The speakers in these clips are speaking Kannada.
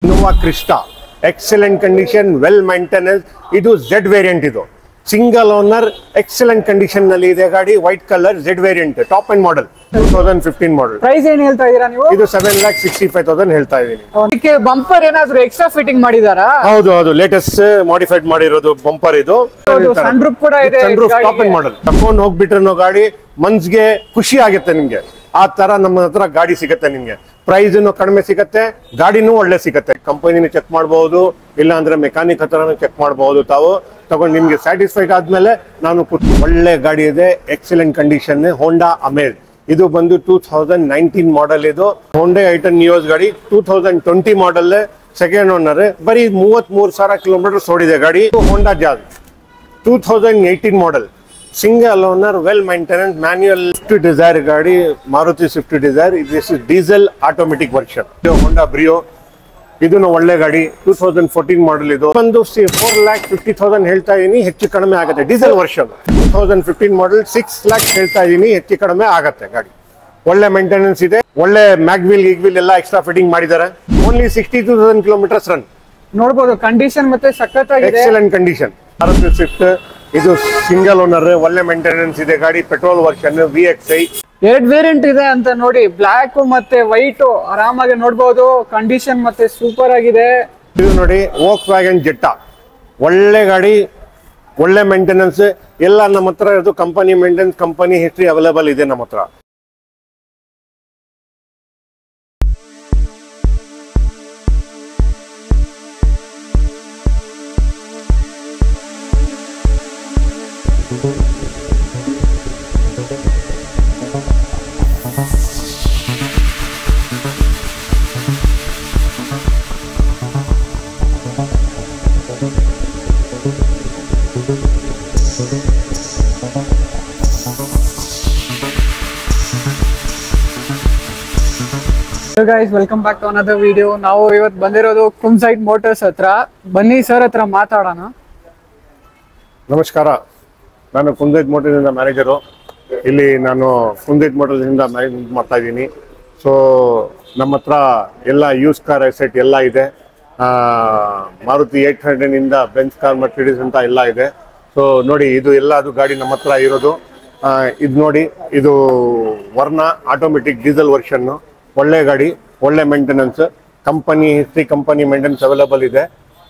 Innova Crysta excellent condition well maintenance ಇದು ಝೆಡ್ ವೇರಿಯಂಟ್ ಇದು ಸಿಂಗಲ್ ಓನರ್ ಎಕ್ಸಲೆಂಟ್ ಕಂಡೀಷನ್ ನಲ್ಲಿ ಇದೆ ಗಾಡಿ white colour Z variant top end model two thousand fifteen model price ಏನ್ ಹೇಳ್ತಾ ಇದೀರಾ ನೀವು ಇದು seven lakh sixty five thousand ಹೇಳ್ತಾ ಇದ್ದೀನಿ ಅದಕ್ಕೆ ಬಂಪರ್ ಏನಾದ್ರು ಎಕ್ಸ್ಟ್ರಾ ಫಿಟ್ಟಿಂಗ್ ಮಾಡಿದಾರಾ ಹೌದು ಹೌದು ಲೇಟೆಸ್ಟ್ ಮಾಡಿಫೈಡ್ ಮಾಡಿರೋದು ಬಂಪರ್ ಇದು ಹೌದು, sunroof ಕೂಡ ಇದೆ ಸನ್ರೂಫ್ ಗಾಡಿಗೆ. ಟಾಪ್ ಅಂಡ್ ಮಾಡೆಲ್ ತಕೊಂಡ್ ಹೋಗ್ಬಿಟ್ರೆ ಗಾಡಿ ಮನ್ಸ್ಗೆ ಖುಷಿ ಆಗುತ್ತೆ ನಿಮ್ಗೆ ಆ ತರ ನಮ್ಮ ಹತ್ರ ಗಾಡಿ ಸಿಗುತ್ತೆ ನಿಮ್ಗೆ ಪ್ರೈಸ್ ಕಡಿಮೆ ಸಿಗತ್ತೆ ಗಾಡಿನೂ ಒಳ್ಳೆ ಸಿಗತ್ತೆ ಕಂಪನಿನ ಚೆಕ್ ಮಾಡಬಹುದು ಇಲ್ಲ ಅಂದ್ರೆ ಮೆಕ್ಯಾನಿಕ್ ಹತ್ರನೂ ಚೆಕ್ ಮಾಡಬಹುದು ತಾವು ತಗೊಂಡು ನಿಮ್ಗೆ ಸ್ಯಾಟಿಸ್ಫೈಡ್ ಆದ್ಮೇಲೆ ನಾನು ಕೂತ್- ಒಳ್ಳೆ ಗಾಡಿ ಇದೆ ಎಕ್ಸಲೆಂಟ್ ಕಂಡೀಷನ್ ಹೋಂಡಾ ಅಮೇಲ್ ಇದು ಬಂದು ಟೂ ತೌಸಂಡ್ ನೈನ್ಟೀನ್ ಮಾಡೆಲ್ ಇದು ಹೋಂಡಾ ಐಟನ್ ನಿಯೋಸ್ ಗಾಡಿ two thousand twenty model second owner ಬರೀ ಮೂವತ್ತ್ ಮೂರು ಸಾವಿರ ಕಿಲೋಮೀಟರ್ ಓಡಿದೆ ಗಾಡಿ Honda Jazz two thousand eighteen model single owner well maintenance manual Swift Dzire ಗಾಡಿ Maruti Swift Dzire this is diesel automatic version Honda Brio ಇದನ್ನು ಒಳ್ಳೆ ಗಾಡಿ ಟೂ ತೌಸಂಡ್ ಫೋರ್ಟೀನ್ ಮಾಡೆಲ್ ಇದು ಒಂದು ಫೋರ್ ಲ್ಯಾಕ್ ಫಿಫ್ಟಿ ತೌಸಂಡ್ ಹೇಳ್ತಾ ಇದೀನಿ ಹೆಚ್ಚು ಕಡಿಮೆ ಆಗುತ್ತೆ diesel version two thousand fifteen model six lakh ಹೇಳ್ತಾ ಇದೀನಿ ಹೆಚ್ಚು ಕಡಿಮೆ ಆಗುತ್ತೆ ಗಾಡಿ ಒಳ್ಳೆ ಮೇಂಟೆನೆನ್ಸ್ ಇದೆ ಒಳ್ಳೆ ಮ್ಯಾಗ್ವಿಲ್ ಗಿಗ್ವಿಲ್ ಎಲ್ಲ ಎಕ್ಸ್ಟ್ರಾ ಫಿಟ್ಟಿಂಗ್ ಮಾಡಿದ್ದಾರೆ only sixty two thousand kilometres run ನೋಡ್ಬೋದು ಕಂಡೀಷನ್ ಮತ್ತೆ ಸಖತ್ತಾಗಿದೆ ಎಕ್ಸಲೆಂಟ್ ಕಂಡೀಷನ್ ಮಾರುತಿ ಸ್ವಿಫ್ಟ್ ಇದು ಸಿಂಗಲ್ ಓನರ್ ಒಳ್ಳೆ ಮೇಂಟೆನೆನ್ಸ್ ಇದೆ ಗಾಡಿ petrol version V X I ಎರಡ್ ವೇರಿಯಂಟ್ ಇದೆ ಅಂತ ನೋಡಿ ಬ್ಲಾಕ್ ಮತ್ತೆ ವೈಟ್ ಆರಾಮಾಗಿ ನೋಡ್ಬೋದು ಕಂಡೀಷನ್ ಮತ್ತೆ ಸೂಪರ್ ಆಗಿದೆ ಇದು ನೋಡಿ ವೋಕ್ಸ್ ವ್ಯಾಗನ್ ಜೆಟ್ಟಾ ಒಳ್ಳೆ ಗಾಡಿ ಒಳ್ಳೆ ಮೇಂಟೆನೆನ್ಸ್ ಎಲ್ಲ ನಮ್ಮ ಹತ್ರ ಇದು company maintenance company history available ಇದೆ ನಮ್ಮ ಹತ್ರ guys welcome back to another video ನಾವು ಇವತ್ತು ಬಂದಿರೋದು ಕುಮ್ಸೈಟ್ ಮೋಟರ್ಸ್ ಹತ್ರ ಬನ್ನಿ ಸರ್ ಹತ್ರ ಮಾತಾಡೋಣ ನಮಸ್ಕಾರ ನಾನು ಕುಂದೈತ್ ಮೋಟರ್ನಿಂದ ಮ್ಯಾನೇಜರು ಇಲ್ಲಿ ನಾನು ಕುಂದೈತ್ ಮೋಟರ್ನಿಂದ ಮ್ಯಾನೇಜ್ಮೆಂಟ್ ಮಾಡ್ತಾ ಇದ್ದೀನಿ ಸೊ ನಮ್ಮ ಹತ್ರ ಎಲ್ಲ ಯೂಸ್ ಕಾರ್ ಎಸೆಟ್ ಎಲ್ಲ ಇದೆ ಆ, ಮಾರುತಿ ಏಟ್ ಹಂಡ್ರೆಡ್ನಿಂದ ಬೆಂಚ್ ಕಾರ್ ಮರ್ಸಿಡೀಸ್ ಅಂತ ಎಲ್ಲ ಇದೆ ಸೊ ನೋಡಿ ಇದು ಎಲ್ಲ ಅದು ಗಾಡಿ ನಮ್ಮ ಹತ್ರ ಇರೋದು ಆ, ಇದು ನೋಡಿ ಇದು ವರ್ಣ ಆಟೋಮೆಟಿಕ್ ಡೀಸೆಲ್ ವರ್ಷನ್ನು ಒಳ್ಳೆ ಗಾಡಿ ಒಳ್ಳೆ maintenance company history company maintenance available ಇದೆ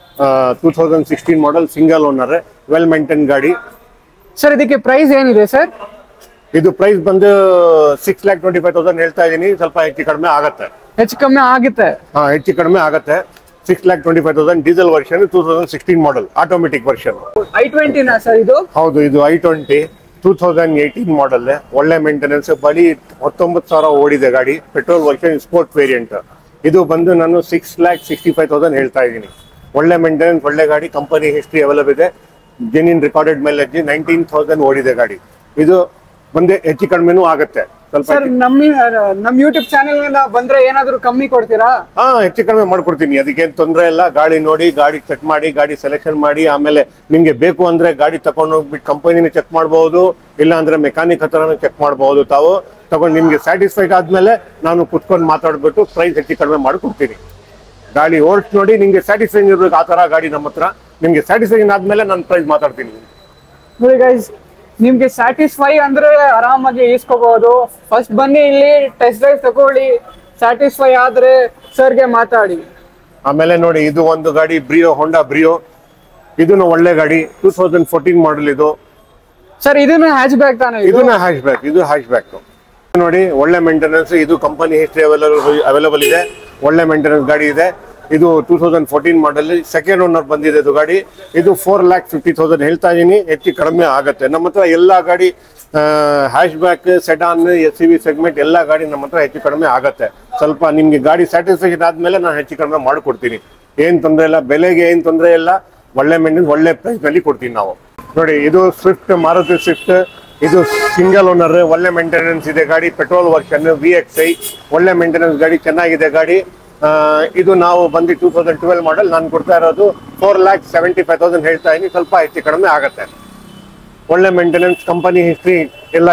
two thousand sixteen model single owner well maintain ಗಾಡಿ ಸರ್ ಇದಕ್ಕೆ ಪ್ರೈಸ್ ಏನಿದೆ ಸರ್ ಇದು ಪ್ರೈಸ್ ಬಂದು six lakh twenty five thousand ಹೇಳ್ತಾ ಇದ್ದೀನಿ ಸ್ವಲ್ಪ ಹೆಚ್ಚು ಕಡಿಮೆ ಆಗತ್ತೆ ಹೆಚ್ಚು ಕಮ್ಮಿ ಆಗುತ್ತೆ ಹಾ ಹೆಚ್ಚು ಕಡಿಮೆ ಆಗತ್ತೆ six lakh twenty five thousand diesel version two thousand sixteen model automatic version i ಟ್ವೆಂಟಿನಾ ಸರ್ ಇದು ಹೌದು ಇದು i twenty two thousand eighteen model ಒಳ್ಳೆ ಮೇಂಟೆನೆನ್ಸ್ ಬರೀ ಹತ್ತೊಂಬತ್ತು ಸಾವಿರ ಓಡಿದೆ ಗಾಡಿ ಪೆಟ್ರೋಲ್ ವರ್ಷನ್ ಸ್ಪೋರ್ಟ್ ವೇರಿಯಂಟ್ ಇದು ಬಂದು ನಾನು six lakh sixty five thousand ಹೇಳ್ತಾ ಇದ್ದೀನಿ ಒಳ್ಳೆ ಮೇಂಟೆನೆನ್ಸ್ ಒಳ್ಳೆ ಗಾಡಿ ಕಂಪನಿ ಹಿಸ್ಟ್ರಿ ಅವೈಲೇಬಲ್ ಇದೆ genuine recorded mileage nineteen thousand ಓಡಿದೆ ಗಾಡಿ ಇದು ಬಂದೆ ಹೆಚ್ಚು ಕಡಿಮೆನೂ ಆಗುತ್ತೆ ಸ್ವಲ್ಪ ಸರ್ ನಮ್ಮ ನಮ್ ಯೂಟ್ಯೂಬ್ ಚಾನೆಲ್ ನಿಂದ ಬಂದ್ರೆ ಏನಾದ್ರು ಕಮ್ಮಿ ಕೊಡ್ತೀರಾ ಹಾ ಹೆಚ್ಚು ಕಡಿಮೆ ಮಾಡ್ಕೊಡ್ತೀನಿ ಅದಕ್ಕೇನು ತೊಂದರೆ ಇಲ್ಲ ಗಾಡಿ ನೋಡಿ ಗಾಡಿ ಚೆಕ್ ಮಾಡಿ ಗಾಡಿ ಸೆಲೆಕ್ಷನ್ ಮಾಡಿ ಆಮೇಲೆ ನಿಮ್ಗೆ ಬೇಕು ಅಂದ್ರೆ ಗಾಡಿ ತಗೊಂಡು ಹೋಗ್ಬಿಟ್ಟು ಕಂಪನಿನ ಚೆಕ್ ಮಾಡಬಹುದು ಇಲ್ಲ ಅಂದ್ರೆ ಮೆಕ್ಯಾನಿಕ್ ಹತ್ರನೂ ಚೆಕ್ ಮಾಡಬಹುದು ತಾವು ತಗೊಂಡು ನಿಮ್ಗೆ ಸ್ಯಾಟಿಸ್ಫೈಡ್ ಆದ್ಮೇಲೆ ನಾನು ಕುತ್ಕೊಂಡು ಮಾತಾಡ್ಬಿಟ್ಟು ಪ್ರೈಸ್ ಹೆಚ್ಚು ಕಡಿಮೆ ಮಾಡ್ಕೊಡ್ತೀನಿ ಗಾಡಿ ಓಡಿಸ್ ನೋಡಿ ನಿಮ್ಗೆ ಸ್ಯಾಟಿಸ್ಫೈಡ್ ಇರ್ಬೇಕು ಆ ತರ ಗಾಡಿ ನಮ್ಮ ಹತ್ರ ನಿಮ್ಗೆ ಸ್ಯಾಟಿಸ್ಫೈಡ್ ಆದ್ಮೇಲೆ ನಾನು ಪ್ರೈಸ್ ಮಾತಾಡ್ತೀನಿ ನೋಡಿ ಗೈಸ್ ನಿಮ್ಗೆ ಸ್ಯಾಟಿಸ್ಫೈ ಅಂದ್ರೆ ಆರಾಮಾಗಿ ಈಸ್ಕೋಬಹುದು ಫಸ್ಟ್ ಬನ್ನಿ ಇಲ್ಲಿ ಟೆಸ್ಟ್ ಡ್ರೈವ್ ತಗೊಳ್ಳಿ ಸ್ಯಾಟಿಸ್ಫೈ ಆದ್ರೆ ಸರ್ಗೆ ಮಾತಾಡಿ ಆಮೇಲೆ ನೋಡಿ ಇದು ಒಂದು ಗಾಡಿ ಬ್ರಿಯೋ ಹೊಂಡಾ ಬ್ರಿಯೋ ಇದನ್ನು ಒಳ್ಳೆ ಗಾಡಿ ಟೂ ತೌಸಂಡ್ ಫೋರ್ಟೀನ್ ಮಾಡಲ್ ಇದು ಸರ್ ಇದನ್ನ ಹ್ಯಾಚ್ ಬ್ಯಾಕ್ ತಾನೆ ಇದು ಇದನ್ನ ಹ್ಯಾಶ್ ಬ್ಯಾಕ್ ಇದು ಹ್ಯಾಶ್ ಬ್ಯಾಕ್ ನೋಡಿ ಒಳ್ಳೆ ಮೇಂಟೆನೆನ್ಸ್ ಇದು ಕಂಪನಿ ಹಿಸ್ಟ್ರಿ ಅವೈಲೇಬಲ್ ಅವೈಲೇಬಲ್ ಇದೆ ಒಳ್ಳೆ ಮೇಂಟೆನೆನ್ಸ್ ಗಾಡಿ ಇದೆ ಇದು two thousand fourteen model second owner ಬಂದಿದೆ ಇದು ಗಾಡಿ ಇದು ಫೋರ್ ಲ್ಯಾಕ್ ಫಿಫ್ಟಿ ತೌಸಂಡ್ ಹೇಳ್ತಾ ಇದೀನಿ ಹೆಚ್ಚು ಕಡಿಮೆ ಆಗುತ್ತೆ ನಮ್ಮ ಹತ್ರ ಎಲ್ಲ ಗಾಡಿ hatchback sedan S C V segment ಎಲ್ಲ ಗಾಡಿ ನಮ್ಮ ಹತ್ರ ಹೆಚ್ಚು ಕಡಿಮೆ ಆಗುತ್ತೆ ಸ್ವಲ್ಪ ನಿಮ್ಗೆ ಗಾಡಿ ಸ್ಯಾಟಿಸ್ಫ್ಯಾಕ್ಷನ್ ಆದ್ಮೇಲೆ ನಾನು ಹೆಚ್ಚು ಕಡಿಮೆ ಮಾಡಿಕೊಡ್ತೀನಿ ಏನ್ ತೊಂದರೆ ಇಲ್ಲ ಬೆಲೆಗೆ ಏನ್ ತೊಂದರೆ ಇಲ್ಲ ಒಳ್ಳೆ ಮೇಂಟೆನೆನ್ಸ್ ಒಳ್ಳೆ ಪ್ರೈಸ್ ನಲ್ಲಿ ಕೊಡ್ತೀನಿ ನಾವು ನೋಡಿ ಇದು ಸ್ವಿಫ್ಟ್ ಮಾರುತಿ ಸ್ವಿಫ್ಟ್ ಇದು ಸಿಂಗಲ್ ಓನರ್ ಒಳ್ಳೆ ಮೇಂಟೆನೆನ್ಸ್ ಇದೆ ಗಾಡಿ petrol version V X I ಒಳ್ಳೆ ಮೇಂಟೆನೆನ್ಸ್ ಗಾಡಿ ಚೆನ್ನಾಗಿದೆ ಗಾಡಿ ಆ, ಇದು ನಾವು ಬಂದು ಟೂ ತೌಸಂಡ್ ಟ್ವೆಲ್ ಮಾಡಲ್ ನಾನು ಕೊಡ್ತಾ ಇರೋದು four lakh seventy five thousand ಹೇಳ್ತಾ ಇದೀನಿ ಸ್ವಲ್ಪ ಹೆಚ್ಚು ಕಡಿಮೆ ಆಗುತ್ತೆ ಒಳ್ಳೆ ಮೇಂಟೆನೆನ್ಸ್ ಕಂಪನಿ ಹಿಸ್ಟ್ರಿ ಎಲ್ಲರಿಗೂ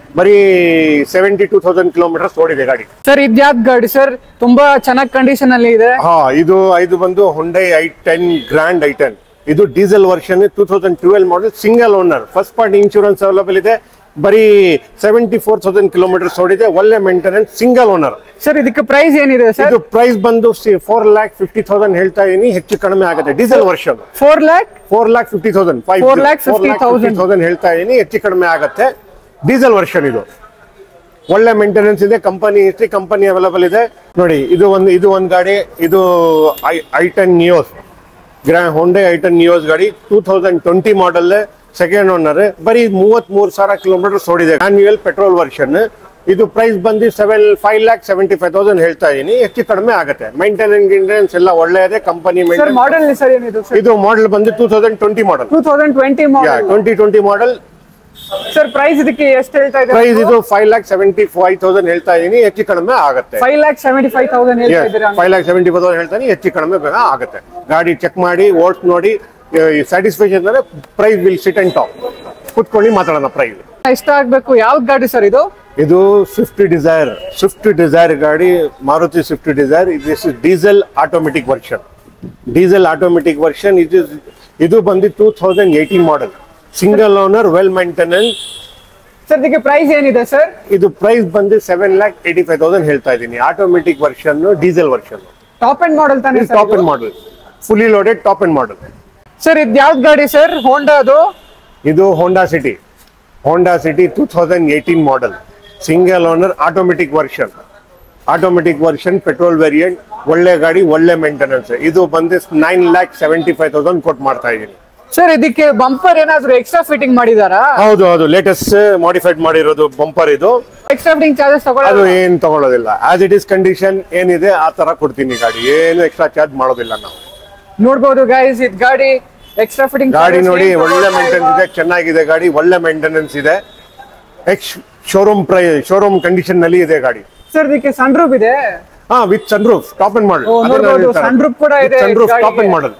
ಬರೀ ಸೆವೆಂಟಿ ಟೂ ತೌಸಂಡ್ ಕಿಲೋಮೀಟರ್ಸ್ ಓಡಿದೆ ಗಾಡಿ ಸರ್ ಇದ್ಯಾವ್ದು ಗಾಡಿ ಸರ್ ತುಂಬಾ ಚೆನ್ನಾಗ್ ಕಂಡೀಷನ್ ಅಲ್ಲಿ ಇದೆ ಹಾ ಇದು ಇದು ಬಂದು Hyundai i ten grand i ten ಇದು diesel version two thousand twelve model single owner first party insurance available ಇದೆ ಬರೀ ಸೆವೆಂಟಿ ಫೋರ್ ತೌಸಂಡ್ ಕಿಲೋಮೀಟರ್ಸ್ ಓಡಿದೆ ಒಳ್ಳೆ ಮೇಂಟೆನೆನ್ಸ್ ಸಿಂಗಲ್ ಓನರ್ ಸರ್ ಇದಕ್ಕೆ ಪ್ರೈಸ್ ಏನಿದೆ ಸರ್ ಇದು ಪ್ರೈಸ್ ಬಂದು ಫೋರ್ ಲ್ಯಾಕ್ ಫಿಫ್ಟಿ ತೌಸಂಡ್ ಹೇಳ್ತಾ ಇದೀನಿ ಹೆಚ್ಚು ಕಡಿಮೆ ಆಗುತ್ತೆ diesel version four lakh four lakh fifty thousand five 4,50,000. Thousand ಹೇಳ್ತಾ ಇದೀನಿ ಹೆಚ್ಚು ಕಡಿಮೆ ಆಗುತ್ತೆ ಡೀಸೆಲ್ ವರ್ಷನ್ ಇದು ಒಳ್ಳೆ ಮೇಂಟೆನೆನ್ಸ್ ಇದೆ ಕಂಪನಿ ಹಿಸ್ಟ್ರಿ ಕಂಪನಿ ಅವೈಲೇಬಲ್ ಇದೆ ನೋಡಿ ಇದು ಒಂದು ಇದು ಒಂದು ಗಾಡಿ ಇದು ಐ ಐ ಟೆನ್ ನಿಯೋಸ್ ಗ್ರಾ ಹೊಂಡೆ ಐ ಟೆನ್ ನಿಯೋಸ್ ಗಾಡಿ two thousand twenty model second owner ಬರೀ ಮೂವತ್ತ್ ಮೂರು ಸಾವಿರ ಕಿಲೋಮೀಟರ್ ಓಡಿದೆ ಆನ್ಯುಯಲ್ ಪೆಟ್ರೋಲ್ ವರ್ಷನ್ ಇದು ಪ್ರೈಸ್ ಬಂದು seven five lakh seventy five thousand ಹೇಳ್ತಾ ಇದೀನಿ ಹೆಚ್ಚು ಕಡಿಮೆ ಆಗುತ್ತೆ ಮೈಂಟೆನೆನ್ಸ್ ಗಿಂಟೆನೆನ್ಸ್ ಎಲ್ಲ ಒಳ್ಳೆ ಇದೆ company sir maintenance model sir ಏನಿದೆ ಸರ್ ಇದು ಮಾಡಲ್ ಬಂದು two thousand twenty model two thousand twenty model twenty twenty model sir price ಇದಕ್ಕೆ ಎಷ್ಟು ಹೇಳ್ತಾ ಪ್ರೈಸ್ ಇದ್ದಾರೆ ಇದು five lakh seventy five thousand ಹೇಳ್ತಾ ಇದೀನಿ ಹೆಚ್ಚು ಕಡಿಮೆ ಆಗುತ್ತೆ five lakh seventy five thousand ಹೇಳ್ತಾ ಇದ್ದೀರಾ five lakh seventy five thousand ಹೇಳ್ತಾನೆ ಹೆಚ್ಚು ಕಡಿಮೆ ಬೇಗ ಆಗುತ್ತೆ ಗಾಡಿ ಚೆಕ್ ಮಾಡಿ ಓಡ್ಸ್ ನೋಡಿ ಸ್ಯಾಟಿಸ್ಫ್ಯಾಕ್ಷನ್ ಅಂದ್ರೆ price will sit and top ಕುತ್ಕೊಳ್ಳಿ ಮಾತಾಡೋಣ ಪ್ರೈಸ್ ಇಷ್ಟ ಆಗ್ಬೇಕು ಯಾವ್ದು ಗಾಡಿ ಸರ್ ಇದು ಇದು ಸ್ವಿಫ್ಟ್ ಡಿಸೈರ್ ಸ್ವಿಫ್ಟ್ ಡಿಸೈರ್ ಗಾಡಿ Maruti Swift Dzire this is diesel automatic version diesel automatic version ಇದು ಇದು ಬಂದು two thousand eighteen model single owner well maintenance sir ಇದಕ್ಕೆ ಪ್ರೈಸ್ ಏನಿದೆ ಸರ್ ಇದು ಪ್ರೈಸ್ ಬಂದು seven lakh eighty five thousand ಹೇಳ್ತಾ ಇದ್ದೀನಿ automatic version diesel version top end model ತಾನೇ top end model fully loaded top end model sir ಇದು ಯಾವ್ದು ಗಾಡಿ ಸರ್ ಹೋಂಡಾ ಅದು ಇದು Honda City Honda City two thousand eighteen model single owner automatic version automatic version petrol variant ಒಳ್ಳೆ ಗಾಡಿ ಒಳ್ಳೆ ಮೇಂಟೆನೆನ್ಸ್ ಇದು ಬಂದು nine lakh seventy five thousand ಕೊಟ್ಟು ಮಾಡ್ತಾ ಇದ್ದೀನಿ ಸರ್ ಇದಕ್ಕೆ ಬಂಪರ್ ಏನಾದ್ರು ಎಕ್ಸ್ಟ್ರಾ ಫಿಟ್ಟಿಂಗ್ ಮಾಡಿದಾರಾ ಹೌದು ಹೌದು ಲೇಟೆಸ್ಟ್ ಮಾಡಿಫೈಡ್ ಮಾಡಿರೋದು ಬಂಪರ್ ಇದು ಎಕ್ಸ್ಟ್ರಾ ಫಿಟ್ಟಿಂಗ್ ಚಾರ್ಜಸ್ ಅದು ತಗೊಳ್ಳೋದು ಏನ್ ತಗೊಳ್ಳೋದಿಲ್ಲ ಆಸ್ ಇಟ್ ಇಸ್ ಕಂಡೀಷನ್ ಏನಿದೆ ಆ ತರ ಕೊಡ್ತೀನಿ ಗಾಡಿ ಏನು ಎಕ್ಸ್ಟ್ರಾ ಚಾರ್ಜ್ ಮಾಡೋದಿಲ್ಲ ನಾವು ನೋಡ್ಬೋದು ಗೈಸ್ ಇದು ಗಾಡಿ ಎಕ್ಸ್ಟ್ರಾ ಫಿಟ್ಟಿಂಗ್ ಗಾಡಿ ನೋಡಿ ಒಳ್ಳೆ ಮೇಂಟೆನೆನ್ಸ್ ಇದೆ ಚೆನ್ನಾಗಿದೆ ಗಾಡಿ ಒಳ್ಳೆ ಮೇಂಟೆನೆನ್ಸ್ ಇದೆ ಎಕ್ಸ್ ಶೋರೂಮ್ ಪ್ರೈ ಶೋರೂಮ್ ಕಂಡೀಷನ್ ನಲ್ಲಿ ಇದೆ ಗಾಡಿ ಸರ್ ಇದಕ್ಕೆ ಸನ್ ರೂಪ್ ಇದೆ ಹಾ with sunroof top end model ಓ, ನೋಡ್ಬೋದು, sunroof ಕೂಡ ಇದೆ ಸನ್ರೂಫ್ ಟಾಪ್ ಗಾಡಿಗೆ. End model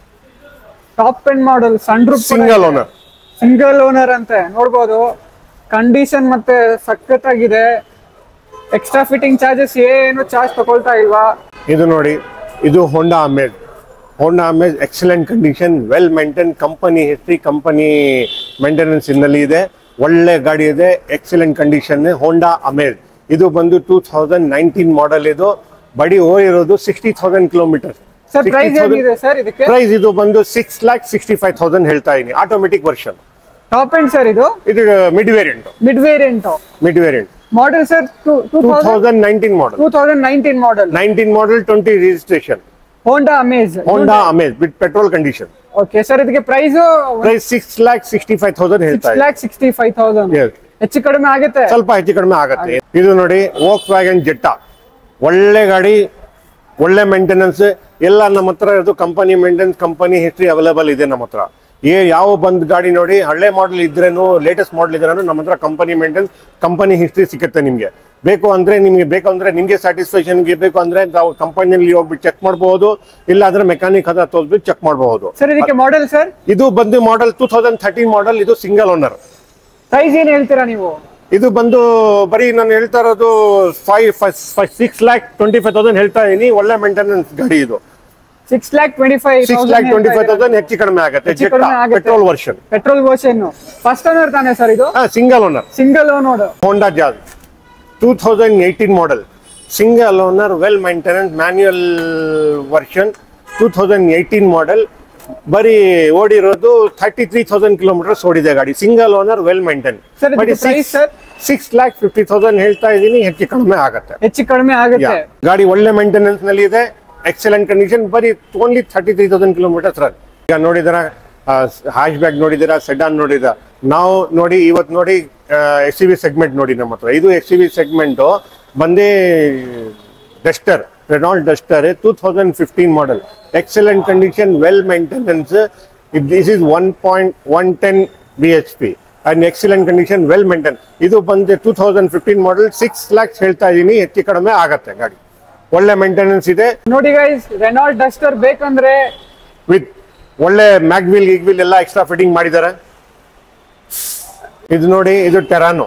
top end model sunroof single owner single owner ಅಂತೆ ನೋಡ್ಬೋದು ಕಂಡೀಷನ್ ಮತ್ತೆ ಸಖತ್ತಾಗಿದೆ ಎಕ್ಸ್ಟ್ರಾ ಫಿಟ್ಟಿಂಗ್ ಚಾರ್ಜಸ್ ಏನು ಚಾರ್ಜ್ ತಗೊಳ್ತಾ ಇಲ್ವಾ ಇದು ನೋಡಿ ಇದು Honda Amaze Honda Amaze excellent condition well maintain company history company maintenance ಇನ್ನಲ್ಲಿ ಇದೆ ಒಳ್ಳೆ ಗಾಡಿ ಇದೆ ಎಕ್ಸಲೆಂಟ್ ಕಂಡೀಷನ್ ಹೋಂಡಾ ಅಮೇಜ್ ಇದು ಬಂದು ಟೂ ತೌಸಂಡ್ ನೈನ್ಟೀನ್ ಮಾಡೆಲ್ ಇದು ಬಡಿ ಓಡಿರೋದು sixty thousand kilometre sir price ಏನಿದೆ ಸರ್ ಇದಕ್ಕೆ ಪ್ರೈಸ್ ಇದು ಬಂದು six lakh sixty five thousand ಹೇಳ್ತಾ ಇದೀನಿ automatic version top end sir ಇದು ಇದು mid variant mid variant mid variant model sir two two thousand nineteen model two thousand nineteen model nineteen model twenty registration Honda Amaze Honda Amaze with petrol condition okay sir ಇದಕ್ಕೆ price price six lakh sixty five thousand ಹೇಳ್ತಾ ಸಿಕ್ಸ್ ಇದೆ lakh sixty five thousand Yes. ಹೆಚ್ಚು ಕಡಿಮೆ ಆಗುತ್ತೆ ಸ್ವಲ್ಪ ಹೆಚ್ಚು ಕಡಿಮೆ ಆಗುತ್ತೆ ಇದು ನೋಡಿ ವೋಕ್ಸ್ ವ್ಯಾಗನ್ ಜೆಟ್ಟಾ ಒಳ್ಳೆ ಗಾಡಿ ಒಳ್ಳೆ ಮೇಂಟೆನೆನ್ಸ್ ಎಲ್ಲ ನಮ್ಮ ಹತ್ರ ಇದು company maintenance company history available ಇದೆ ನಮ್ಮ ಹತ್ರ ಏ ಯಾವ ಬಂದ್ ಗಾಡಿ ನೋಡಿ ಹಳೆ ಮಾಡೆಲ್ ಇದ್ರೇನು ಲೇಟೆಸ್ಟ್ ಮಾಡೆಲ್ ಇದ್ರೇನು ನಮ್ಮ ಹತ್ರ ಕಂಪನಿ ಮೇಂಟೆನೆನ್ಸ್ ಕಂಪನಿ ಹಿಸ್ಟ್ರಿ ಸಿಗುತ್ತೆ ನಿಮಗೆ ಬೇಕು ಅಂದ್ರೆ ನಿಮಗೆ ಬೇಕು ಅಂದ್ರೆ ನಿಮಗೆ ಸ್ಯಾಟಿಸ್ಫ್ಯಾಕ್ಷನ್ ಬೇಕು ಅಂದ್ರೆ ನಾವು ಕಂಪನಿಯಲ್ಲಿ ಹೋಗ್ಬಿಟ್ಟು ಚೆಕ್ ಮಾಡಬಹುದು ಇಲ್ಲ ಅಂದ್ರೆ ಮೆಕ್ಯಾನಿಕ್ ಹತ್ರ ತೋರಿಸ್ಬಿಟ್ಟು ಚೆಕ್ ಮಾಡಬಹುದು ಸರ್ ಇದಕ್ಕೆ ಮಾಡೆಲ್ ಸರ್ ಇದು ಬಂದು model two thousand thirteen model ಇದು ಸಿಂಗಲ್ ಓನರ್ ಪ್ರೈಸ್ ಏನ್ ಹೇಳ್ತೀರಾ ನೀವು ಇದು ಬಂದು ಬರೀ ನಾನು ಹೇಳ್ತಾ ಇರೋದು five six lakh twenty five thousand ಹೇಳ್ತಾ ಇದೀನಿ ಒಳ್ಳೆ ಮೇಂಟೆನೆನ್ಸ್ ಗಾಡಿ ಇದು six lakh twenty five six lakh twenty five thousand ಹೆಚ್ಚು ಕಡಿಮೆ ಆಗುತ್ತೆ ಹೆಚ್ಚು ಕಡಿಮೆ ಆಗುತ್ತೆ. Petrol version petrol version first owner ತಾನೆ ಸರ್ ಇದು single owner single owner Honda Jazz two thousand eighteen model single owner well maintenance manual version two thousand eighteen model ಬರೀ ಓಡಿರೋದು ಥರ್ಟಿ ತ್ರೀ ತೌಸಂಡ್ ಕಿಲೋಮೀಟರ್ಸ್ ಓಡಿದೆ ಗಾಡಿ single owner well maintain Sir, ಇದಕ್ಕೆ price, sir? Six lakh fifty thousand ಹೇಳ್ತಾ ಇದ್ದೀನಿ ಹೆಚ್ಚು ಕಡಿಮೆ ಆಗುತ್ತೆ ಹೆಚ್ಚು ಕಡಿಮೆ ಆಗುತ್ತೆ Yeah. ಗಾಡಿ ಒಳ್ಳೆ ಮೇಂಟೆನೆನ್ಸ್ ನಲ್ಲಿ ಇದೆ ಎಕ್ಸಲೆಂಟ್ ಕಂಡೀಷನ್ ಬರೀ only thirty three thousand kilometres run ಈಗ ನೋಡಿದಾರ ಹ್ಯಾಶ್ ಬ್ಯಾಗ್ ನೋಡಿದಿರ ಸೆಡಾನ್ ನೋಡಿದ ನಾವು ನೋಡಿ ಇವತ್ತು ನೋಡಿ ಎಸ್ ಸಿ ವಿ ಸೆಗ್ಮೆಂಟ್ ನೋಡಿ ನಮ್ಮ ಹತ್ರ ಇದು ಎಸ್ ಸಿ ವಿ ಸೆಗ್ಮೆಂಟ್ ಬಂದೇ Duster Renault Duster two thousand fifteen model excellent condition well maintenance this is one point one ten B H P and excellent condition well maintain ಇದು ಬಂದು two thousand fifteen model six lakhs ಹೇಳ್ತಾ ಇದ್ದೀನಿ ಹೆಚ್ಚು ಕಡಿಮೆ ಆಗತ್ತೆ ಗಾಡಿ ಒಳ್ಳೆ ಮೇಂಟೆನೆನ್ಸ್ ಇದೆ ನೋಡಿ ಗೈಸ್ ರೆನಾಲ್ಡ್ ಡಸ್ಟರ್ ಬೇಕಂದ್ರೆ ವಿತ್ ಒಳ್ಳೆ ಮ್ಯಾಗ್ವಿಲ್ ಗಿಗ್ವಿಲ್ ಎಲ್ಲ ಎಕ್ಸ್ಟ್ರಾ ಫಿಟ್ಟಿಂಗ್ ಮಾಡಿದ್ದಾರೆ ಇದು ನೋಡಿ ಇದು Terrano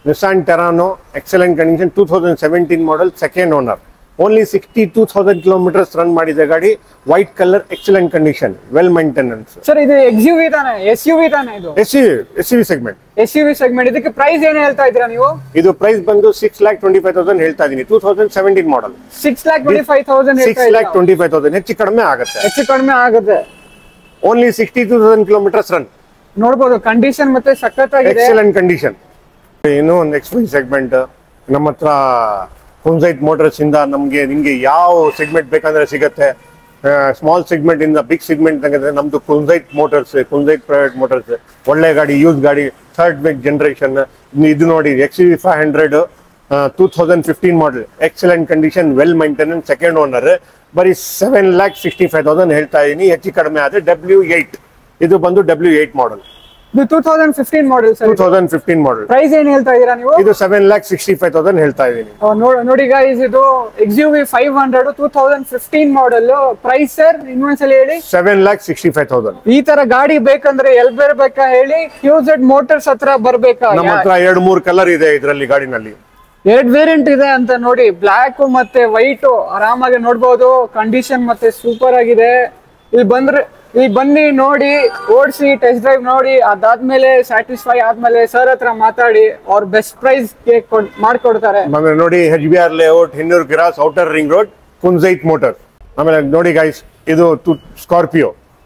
Nissan Terrano excellent condition two thousand seventeen model second owner only sixty two thousand kilometres run ಮಾಡಿದೆ ಗಾಡಿ white colour excellent condition well maintenance sir ಇದು ಎಕ್ಸ್ ಯು ವಿ ತಾನೆ ಎಸ್ ಯು ವಿ ತಾನೆ ಇದು S C S C V segment S U V segment ಇದಕ್ಕೆ ಪ್ರೈಸ್ ಏನ್ ಹೇಳ್ತಾ ಇದ್ದೀರಾ ನೀವು ಇದು ಪ್ರೈಸ್ ಬಂದು six lakh twenty five thousand ಹೇಳ್ತಾ ಇದೀನಿ two thousand seventeen model six lakh twenty five thousand six lakh twenty five thousand ಹೆಚ್ಚು ಕಡಿಮೆ ಆಗುತ್ತೆ ಹೆಚ್ಚು ಕಡಿಮೆ ಆಗುತ್ತೆ only sixty two thousand kilometres run ನೋಡ್ಬೋದು ಕಂಡೀಷನ್ ಮತ್ತೆ ಸಖತ್ತಾಗಿದೆ ಎಕ್ಸಲೆಂಟ್ ಕಂಡೀಷನ್ ಇನ್ನೂ ಒಂದು ಎಕ್ಸ್ಪೀರಿಯನ್ಸ್ ಸೆಗ್ಮೆಂಟ್ ನಮ್ಮ ಹತ್ರ ಕುಂಸೈಟ್ ಮೋಟರ್ಸ್ ಇಂದ ನಮ್ಗೆ ನಿಮ್ಗೆ ಯಾವ ಸೆಗ್ಮೆಂಟ್ ಬೇಕಂದ್ರೆ ಸಿಗತ್ತೆ ಸ್ಮಾಲ್ ಸೆಗ್ಮೆಂಟ್ ಇಂದ ಬಿಗ್ ಸೆಗ್ಮೆಂಟ್ ತಗೊಂಡ್ರೆ ನಮ್ದು Kunzite motors Kunzite private motors ಒಳ್ಳೆ ಗಾಡಿ ಯೂಸ್ ಗಾಡಿ ಥರ್ಡ್ ಬೇಕ್ ಜನರೇಷನ್ ಇದು ನೋಡಿ X V five hundred two thousand fifteen model excellent condition well maintenance second owner ಬರೀ seven lakh sixty five thousand ಹೇಳ್ತಾ ಇದೀನಿ ಹೆಚ್ಚು ಕಡಿಮೆ ಆದ್ರೆ ಡಬ್ಲ್ಯೂ ಏಯ್ಟ್ ಇದು ಬಂದು ಡಬ್ಲ್ಯೂ ಏಯ್ಟ್ ಮಾಡೆಲ್ ಇದು two thousand fifteen model two sir thousand fifteen model price ಏನ್ ಹೇಳ್ತಾ ಇದ್ದೀರಾ ನೀವು ಇದು seven lakh sixty five thousand ಹೇಳ್ತಾ ಇದ್ದೀನಿ ಆ, ನೋಡ್- ನೋಡಿ ಗೈಸ್ ಇದು X U V five hundred two thousand fifteen model price sir ಇನ್ನೊಂದ್ಸಲ ಹೇಳಿ seven lakh sixty five thousand ಈ ತರ ಗಾಡಿ ಬೇಕಂದ್ರೆ ಎಲ್ ಬರ್ಬೇಕಾ ಹೇಳಿ ಕ್ಯೂಸೆಡ್ ಮೋಟರ್ಸ್ ಹತ್ರ ಬರ್ಬೇಕಾ ನಮ್ಮ ಹತ್ರ ಎರಡು ಮೂರು ಕಲರ್ ಇದೆ ಇದರಲ್ಲಿ ಗಾಡಿನಲ್ಲಿ ಎರಡ್ ವೇರಿಯಂಟ್ ಇದೆ ಅಂತ ನೋಡಿ ಬ್ಲಾಕ್ ಮತ್ತೆ ವೈಟ್ ಆರಾಮಾಗಿ ನೋಡ್ಬೋದು ಕಂಡೀಷನ್ ಮತ್ತೆ ಸೂಪರ್ ಆಗಿದೆ ಇಲ್ಲಿ ಬಂದ್ರೆ ಇಲ್ಲಿ ಬನ್ನಿ ನೋಡಿ ಓಡಿಸಿ ಟೆಸ್ಟ್ ಡ್ರೈವ್ ನೋಡಿ ಅದಾದ್ಮೇಲೆ ಸ್ಯಾಟಿಸ್ಫೈ ಆದ್ಮೇಲೆ ಸರ್ ಹತ್ರ ಮಾತಾಡಿ ಅವ್ರ ಬೆಸ್ಟ್ ಪ್ರೈಸ್ ಮಾಡ್ಕೊಡ್ತಾರೆ ಆಮೇಲೆ ನೋಡಿ H B R layout Hennur ಗಿರಾಸ್ outer ring road Kunzite motor ಆಮೇಲೆ ನೋಡಿ ಗೈಸ್ ಇದು Scorpio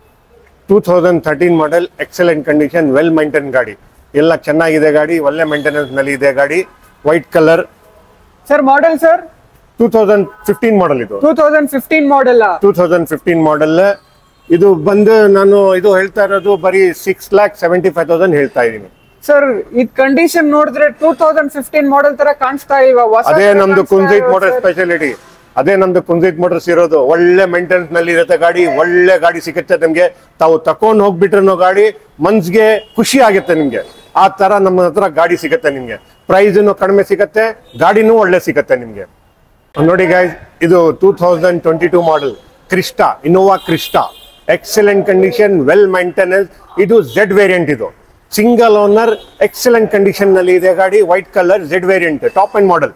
two thousand thirteen model excellent condition well maintain ಗಾಡಿ ಎಲ್ಲ ಚೆನ್ನಾಗಿದೆ ಗಾಡಿ ಒಳ್ಳೆ ಮೇಂಟೆನೆನ್ಸ್ ನಲ್ಲಿ ಇದೆ ಗಾಡಿ white colour sir model sir two thousand fifteen model ಇದು two thousand fifteen model two thousand fifteen model ಇದು ಬಂದು ನಾನು ಇದು ಹೇಳ್ತಾ ಇರೋದು ಬರೀ six lakh seventy five thousand ಹೇಳ್ತಾ ಇದ್ದೀನಿ ಸರ್ ಇದ್ ಕಂಡೀಷನ್ ನೋಡಿದ್ರೆ ಟೂ ತೌಸಂಡ್ ಫಿಫ್ಟೀನ್ ಮಾಡೆಲ್ ತರ ಕಾಣಿಸ್ತಾ ಇವ ಹೊಸ ಅದೇ ತರ ನಮ್ದು ಕಾಣಿಸ್ತಾ ಕುಂಜೈತ್ ಇಲ್ವಾ ಮೋಟರ್ sir? ಸ್ಪೆಷಾಲಿಟಿ ಅದೇ ನಮ್ದು ಕುಂಜೈತ್ ಮೋಟರ್ಸ್ ಇರೋದು ಒಳ್ಳೆ ಮೇಂಟೆನೆನ್ಸ್ ನಲ್ಲಿ ಇರುತ್ತೆ ಗಾಡಿ ಒಳ್ಳೆ ಗಾಡಿ ಸಿಗುತ್ತೆ ನಿಮ್ಗೆ ತಾವು ತಕೊಂಡ್ ಹೋಗ್ಬಿಟ್ರು ಗಾಡಿ ಮನ್ಸ್ಗೆ ಖುಷಿ ಆಗುತ್ತೆ ನಿಮ್ಗೆ ಆ ತರ ನಮ್ಮ ಹತ್ರ ಗಾಡಿ ಸಿಗುತ್ತೆ ನಿಮ್ಗೆ ಪ್ರೈಸ್ ಕಡಿಮೆ ಸಿಗುತ್ತೆ ಗಾಡಿನೂ ಒಳ್ಳೆ ಸಿಗುತ್ತೆ ನಿಮ್ಗೆ ನೋಡಿ ಗಾಯ್ಸ್ ಇದು two thousand twenty two model Crysta Innova Crysta excellent condition well maintenance ಇದು ಝೆಡ್ ವೇರಿಯಂಟ್ ಇದು ಸಿಂಗಲ್ ಓನರ್ ಎಕ್ಸಲೆಂಟ್ ಕಂಡೀಷನ್ ನಲ್ಲಿ ಇದೆ ಗಾಡಿ white colour Z variant top end model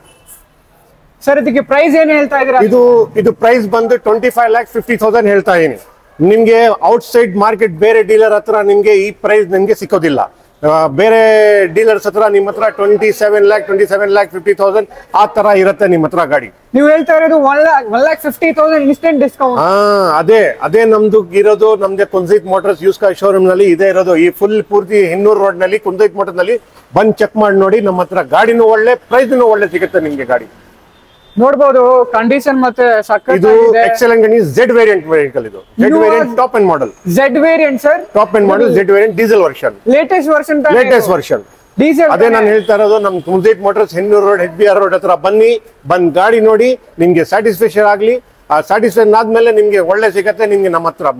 sir ಇದಕ್ಕೆ ಪ್ರೈಸ್ ಏನ್ ಹೇಳ್ತಾ ಇದೀರಾ ಇದು ಇದು ಪ್ರೈಸ್ ಬಂದು twenty five lakh fifty thousand ಹೇಳ್ತಾ ಇದೀನಿ ನಿಮ್ಗೆ ಔಟ್ ಸೈಡ್ ಮಾರ್ಕೆಟ್ ಬೇರೆ ಡೀಲರ್ ಹತ್ರ ನಿಮ್ಗೆ ಈ ಪ್ರೈಸ್ ನಿಮ್ಗೆ ಸಿಕ್ಕೋದಿಲ್ಲ ಆ, ಬೇರೆ ಡೀಲರ್ಸ್ ಹತ್ರ ನಿಮ್ಮ ಹತ್ರ twenty seven lakh twenty seven lakh fifty thousand ಆ ತರ ಇರುತ್ತೆ ನಿಮ್ಮ ಹತ್ರ ಗಾಡಿ ನೀವು ಹೇಳ್ತಾ ಇರೋದು one lakh one lakh fifty thousand instant discount ಹಾ ಅದೇ ಅದೇ ನಮ್ದು ಇರೋದು ನಮ್ದೆ Kunzite motors use car showroom ನಲ್ಲಿ ಇದೇ ಇರೋದು ಈ ಫುಲ್ ಪೂರ್ತಿ ಹಿನ್ನೂರು ರೋಡ್ ನಲ್ಲಿ ಕುಂಜೈತ್ ಮೋಟರ್ ನಲ್ಲಿ ಬಂದ್ ಚೆಕ್ ಮಾಡಿ ನೋಡಿ ನಮ್ಮ ಹತ್ರ ಗಾಡಿನೂ ಒಳ್ಳೆ ಪ್ರೈಸ್ನು ಒಳ್ಳೆ ಸಿಗುತ್ತೆ ನಿಮ್ಗೆ ಗಾಡಿ ನೋಡ್ಬೋದು ಕಂಡೀಷನ್ ಮತ್ತೆ ಇದು ಸಕ್ಕತ್ತಾಗಿದೆ ಎಕ್ಸಲೆಂಟ್ ಝೆಡ್ ವೇರಿಯಂಟ್ ವೆಹಿಕಲ್ ಇದು Z Innova- variant top end model Z variant sir top end model Z variant diesel version latest version latest version diesel ಅದೇ ನಾನು ಹೇಳ್ತಾ ಇರೋದು ನಮ್ Kunzite motors Hennur road H B R road ಹತ್ರ ಬನ್ನಿ ಬಂದ್ ಗಾಡಿ ನೋಡಿ ನಿಮ್ಗೆ ಸ್ಯಾಟಿಸ್ಫ್ಯಾಕ್ಷನ್ ಆಗ್ಲಿ ಆ ಸ್ಯಾಟಿಸ್ಫ್ಯಾಕ್ಷನ್ ಆದ್ಮೇಲೆ ನಿಮ್ಗೆ ಒಳ್ಳೆ ಸಿಗತ್ತೆ ನಿಮ್ಗೆ ನಮ್ಮ ಹತ್ರ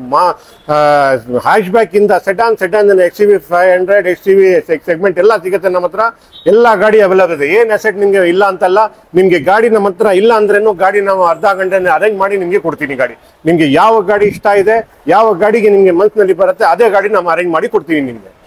ಹ್ಯಾಶ್ ಬ್ಯಾಕ್ ಇಂದ sedan sedan X C V five hundred X C V segment ಎಲ್ಲ ಸಿಗುತ್ತೆ ನಮ್ಮ ಹತ್ರ ಎಲ್ಲ ಗಾಡಿ ಅವೈಲೇಬಲ್ ಇದೆ ಏನ್ ಅಸೆಟ್ ನಿಮ್ಗೆ ಇಲ್ಲ ಅಂತಲ್ಲ ನಿಮ್ಗೆ ಗಾಡಿ ನಮ್ಮ ಹತ್ರ ಇಲ್ಲ ಅಂದ್ರೇನು ಗಾಡಿ ನಾವು ಅರ್ಧ ಗಂಟೆ ಅರೇಂಜ್ ಮಾಡಿ ನಿಮ್ಗೆ ಕೊಡ್ತೀನಿ ಗಾಡಿ ನಿಮ್ಗೆ ಯಾವ ಗಾಡಿ ಇಷ್ಟ ಇದೆ ಯಾವ ಗಾಡಿಗೆ ನಿಮ್ಗೆ ಮನ್ಸಿನಲ್ಲಿ ಬರುತ್ತೆ ಅದೇ ಗಾಡಿ ನಾವು ಅರೇಂಜ್ ಮಾಡಿ ಕೊಡ್ತೀವಿ ನಿಮ್ಗೆ